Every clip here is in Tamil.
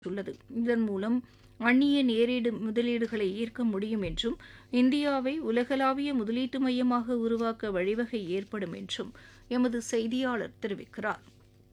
உள்ளது இதன் மூலம் அந்நிய நேரடி முதலீடுகளை ஈர்க்க முடியும் என்றும் இந்தியாவை உலகளாவிய முதலீட்டு மையமாக உருவாக்க வழிவகை ஏற்படும் என்றும் எமது செய்தியாளர் தெரிவிக்கிறார்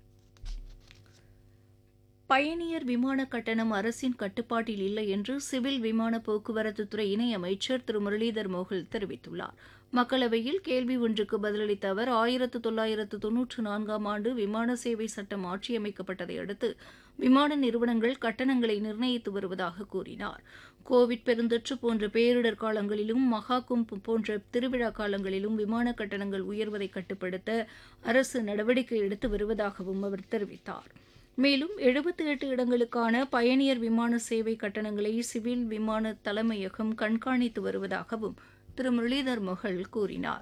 பயணியர் விமான கட்டணம் அரசின் கட்டுப்பாட்டில் இல்லை என்று சிவில் விமான போக்குவரத்துத்துறை இணையமைச்சர் திரு முரளிதர் மோகல் தெரிவித்துள்ளார் மக்களவையில் கேள்வி ஒன்றுக்கு பதிலளித்த அவர் ஆயிரத்து தொள்ளாயிரத்து தொன்னூற்று நான்காம் ஆண்டு விமான சேவை சட்டம் மாற்றியமைக்கப்பட்டதை அடுத்து விமான நிறுவனங்கள் கட்டணங்களை நிர்ணயித்து வருவதாக கூறினார் கோவிட் பெருந்தொற்று போன்ற பேரிடர் காலங்களிலும் மகா கும்ப் போன்ற திருவிழா காலங்களிலும் விமான கட்டணங்கள் உயர்வதை கட்டுப்படுத்த அரசு நடவடிக்கை எடுத்து வருவதாகவும் அவர் தெரிவித்தார் மேலும் எழுபத்தி எட்டு இடங்களுக்கான பயணியர் விமான சேவை கட்டணங்களை சிவில் விமான தலைமையகம் கண்காணித்து வருவதாகவும் திரு முரளிதர் மொஹல் கூறினார்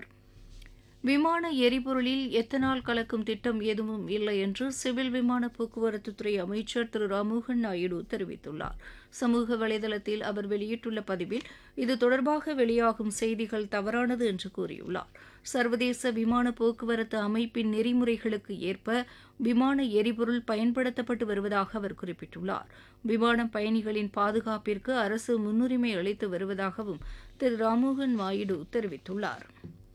விமான எரிபொருளில் எத்தனால் கலக்கும் திட்டம் எதுவும் இல்லை என்று சிவில் விமான போக்குவரத்துத்துறை அமைச்சர் திரு ராமோகன் நாயுடு தெரிவித்துள்ளார் சமூக வலைதளத்தில் அவர் வெளியிட்டுள்ள பதிவில் இது தொடர்பாக வெளியாகும் செய்திகள் தவறானது என்று கூறியுள்ளார் சர்வதேச விமான போக்குவரத்து அமைப்பின் நெறிமுறைகளுக்கு ஏற்ப விமான எரிபொருள் பயன்படுத்தப்பட்டு வருவதாக அவர் குறிப்பிட்டுள்ளார் விமான பயணிகளின் பாதுகாப்பிற்கு அரசு முன்னுரிமை அளித்து வருவதாகவும் திரு ராமோகன் நாயுடு தெரிவித்துள்ளார்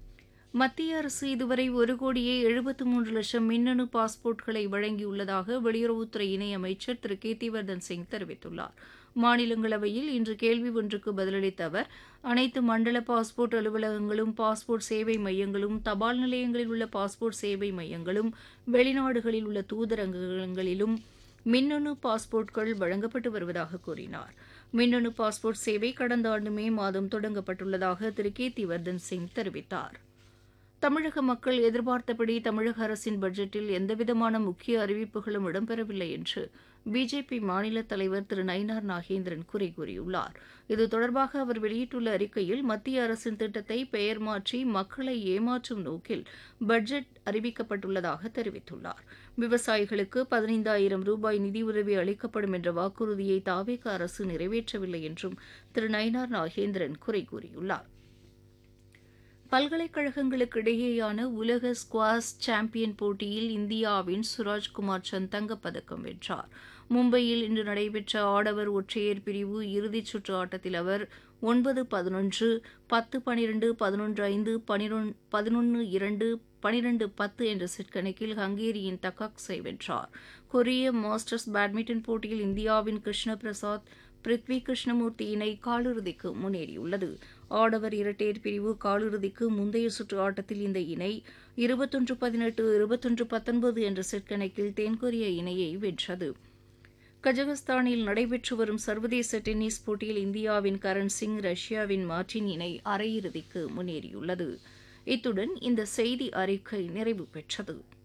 மத்திய அரசு இதுவரை ஒரு கோடியே எழுபத்து மூன்று லட்சம் மின்னணு பாஸ்போர்ட்களை வழங்கியுள்ளதாக வெளியுறவுத்துறை இணையமைச்சர் திரு கீர்த்திவர்தன் சிங் தெரிவித்துள்ளார் மாநிலங்களவையில் இன்று கேள்வி ஒன்றுக்கு பதிலளித்த அவர் அனைத்து மண்டல பாஸ்போர்ட் அலுவலகங்களும் பாஸ்போர்ட் சேவை மையங்களும் தபால் நிலையங்களில் உள்ள பாஸ்போர்ட் சேவை மையங்களும் வெளிநாடுகளில் உள்ள தூதரகங்களிலும் மின்னணு பாஸ்போர்ட்கள் வழங்கப்பட்டு வருவதாக கூறினார் மின்னணு பாஸ்போர்ட் சேவை கடந்த ஆண்டு மே மாதம் தொடங்கப்பட்டுள்ளதாக திரு கீர்த்திவர்தன் சிங் தெரிவித்தார் தமிழக மக்கள் எதிர்பார்த்தபடி தமிழக அரசின் பட்ஜெட்டில் எந்தவிதமான முக்கிய அறிவிப்புகளும் இடம்பெறவில்லை என்று பிஜேபி மாநில தலைவர் திரு நயினார் நாகேந்திரன் குறை கூறியுள்ளார் இது தொடர்பாக அவர் வெளியிட்டுள்ள அறிக்கையில் மத்திய அரசின் திட்டத்தை பெயர் மாற்றி மக்களை ஏமாற்றும் நோக்கில் பட்ஜெட் அறிவிக்கப்பட்டுள்ளதாக தெரிவித்துள்ளார் விவசாயிகளுக்கு பதினைந்தாயிரம் ரூபாய் நிதியுதவி அளிக்கப்படும் என்ற வாக்குறுதியை தாவேக அரசு நிறைவேற்றவில்லை என்றும் திரு நயினார் நாகேந்திரன் குறை கூறியுள்ளார் பல்கலைக்கழகங்களுக்கு இடையேயான உலக ஸ்குவாஷ் சாம்பியன் போட்டியில் இந்தியாவின் சுராஜ்குமார் சந்த் தங்கப்பதக்கம் வென்றார் மும்பையில் இன்று நடைபெற்ற ஆடவர் ஒற்றையர் பிரிவு இறுதிச் சுற்று ஆட்டத்தில் அவர் ஒன்பது பதினொன்று பத்து பனிரெண்டு பதினொன்று ஐந்து பனிரொன் பதினொன்று இரண்டு பனிரெண்டு பத்து என்ற செட் கணக்கில் ஹங்கேரியின் தக்காக்ஸை வென்றார் கொரிய மாஸ்டர்ஸ் பேட்மிண்டன் போட்டியில் இந்தியாவின் கிருஷ்ண பிரசாத் பிருத்வி கிருஷ்ணமூர்த்தி இணை காலிறுதிக்கு முன்னேறியுள்ளது ஆடவர் இரட்டையர் பிரிவு காலிறுதிக்கு முந்தைய சுற்று ஆட்டத்தில் இந்த இணை இருபத்தொன்று பதினெட்டு இருபத்தொன்று பத்தொன்பது என்ற செட் கணக்கில் தென்கொரிய இணையை வென்றது கஜகஸ்தானில் நடைபெற்று வரும் சர்வதேச டென்னிஸ் போட்டியில் இந்தியாவின் கரண் சிங் ரஷ்யாவின் மார்டின் இணை அரையிறுதிக்கு முன்னேறியுள்ளது இத்துடன் இந்த செய்தி அறிக்கை நிறைவு பெற்றது